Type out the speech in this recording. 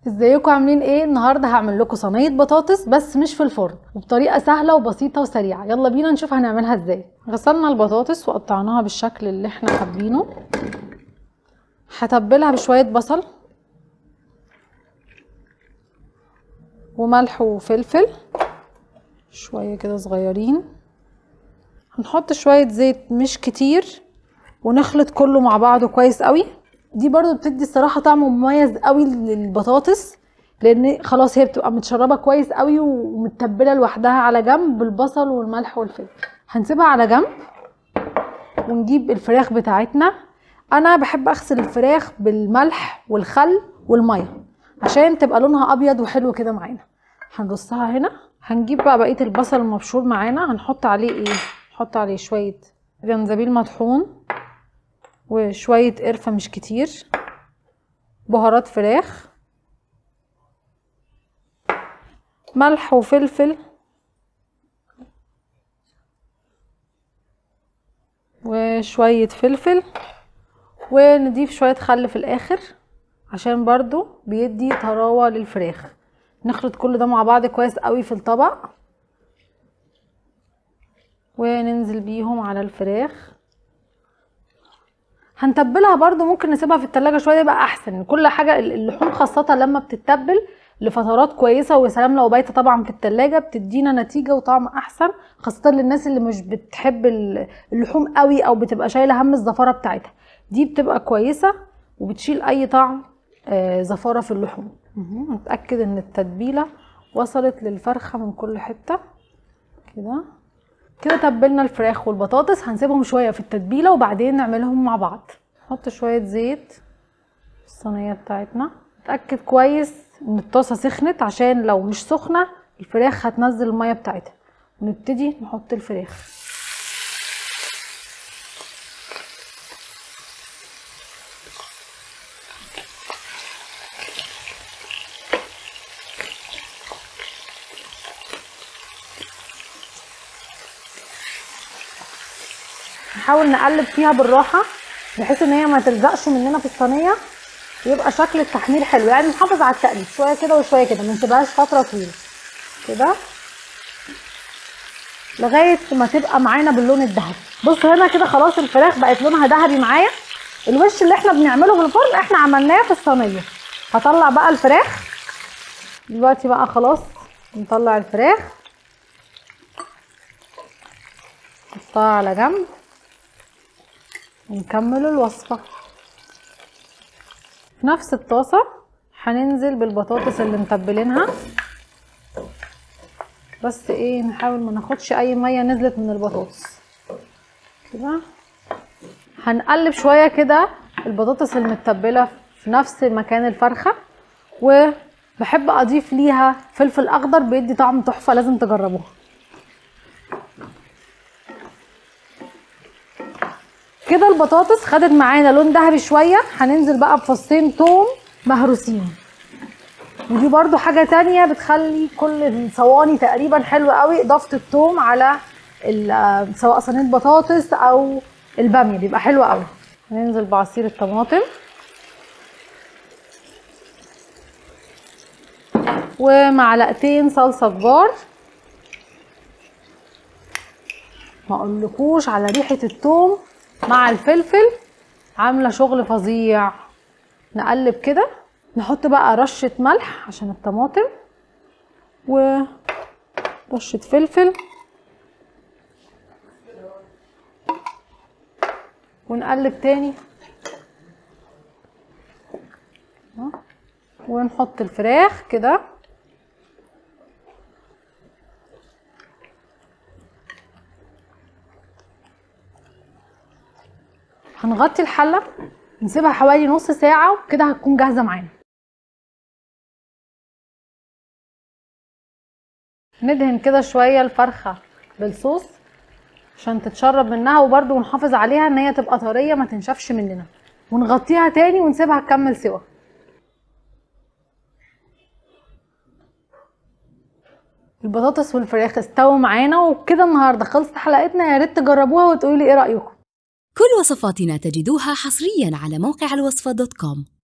ازيكم عاملين ايه النهارده هعمل لكم صينيه بطاطس بس مش في الفرن وبطريقه سهله وبسيطه وسريعه يلا بينا نشوف هنعملها ازاي غسلنا البطاطس وقطعناها بالشكل اللي احنا حابينه هتبلها بشويه بصل وملح وفلفل شويه كده صغيرين هنحط شويه زيت مش كتير ونخلط كله مع بعضه كويس قوي دي برضو بتدي الصراحه طعم مميز قوي للبطاطس لان خلاص هي بتبقى متشربه كويس قوي ومتبله لوحدها على جنب بالبصل والملح والفلفل هنسيبها على جنب ونجيب الفراخ بتاعتنا انا بحب اغسل الفراخ بالملح والخل والميه عشان تبقى لونها ابيض وحلو كده معانا هنرصها هنا هنجيب بقى بقيه البصل المبشور معانا هنحط عليه ايه نحط عليه شويه جنزبيل مطحون وشوية قرفة مش كتير بهارات فراخ ملح وفلفل وشوية فلفل ونضيف شوية خل في الاخر عشان برضو بيدي طراوة للفراخ نخلط كل ده مع بعض كويس قوي في الطبق وننزل بيهم على الفراخ هنتبلها برضو ممكن نسيبها في التلاجة شوية يبقى احسن كل حاجة اللحوم خاصة لما بتتبل لفترات كويسة وسلام لو بايتة طبعا في التلاجة بتدينا نتيجة وطعم احسن خاصة للناس اللي مش بتحب اللحوم قوي او بتبقى شايلة هم الزفارة بتاعتها دي بتبقى كويسة وبتشيل اي طعم زفارة في اللحوم نتأكد ان التتبيلة وصلت للفرخة من كل حتة كده كده تبلنا الفراخ والبطاطس هنسيبهم شويه في التتبيله وبعدين نعملهم مع بعض نحط شويه زيت في الصينيه بتاعتنا نتاكد كويس ان الطاسه سخنت عشان لو مش سخنه الفراخ هتنزل الميه بتاعتها ونبتدي نحط الفراخ نحاول نقلب فيها بالراحه بحيث ان هي ما تلزقش مننا في الصينيه ويبقى شكل التحمير حلو يعني نحافظ على التقليب شويه كده وشويه كده ما نسيبهاش فتره طويله كده لغايه ما تبقى معانا باللون الذهبي بصوا هنا كده خلاص الفراخ بقت لونها ذهبي معايا الوش اللي احنا بنعمله في الفرن احنا عملناه في الصينيه هطلع بقى الفراخ دلوقتي بقى خلاص نطلع الفراخ نحطها على جنب ونكمل الوصفة في نفس الطاسة هننزل بالبطاطس اللي متبلينها بس ايه نحاول ما ناخدش اي مية نزلت من البطاطس كده هنقلب شوية كده البطاطس المتبلة في نفس مكان الفرخة وبحب اضيف ليها فلفل اخضر بيدي طعم تحفة لازم تجربوها كده البطاطس خدت معانا لون ذهبي شويه هننزل بقى بفصين توم مهروسين ودي برضو حاجه تانية بتخلي كل الصواني تقريبا حلوه قوي اضافه التوم على سواء صينيه بطاطس او الباميه بيبقى حلو قوي هننزل بعصير الطماطم ومعلقتين صلصه كبار ما اقولكوش على ريحه التوم مع الفلفل عامله شغل فظيع نقلب كده نحط بقى رشه ملح عشان الطماطم ورشه فلفل ونقلب تاني ونحط الفراخ كده هنغطي الحله نسيبها حوالي نص ساعه وكده هتكون جاهزه معانا ندهن كده شويه الفرخه بالصوص عشان تتشرب منها وبرده نحافظ عليها ان هي تبقى طريه ما تنشفش مننا ونغطيها تاني ونسيبها تكمل سوا البطاطس والفراخ استووا معانا وبكده النهارده خلصت حلقتنا يا ريت تجربوها وتقولي ايه رايكم كل وصفاتنا تجدوها حصريا على موقع الوصفة دوت كوم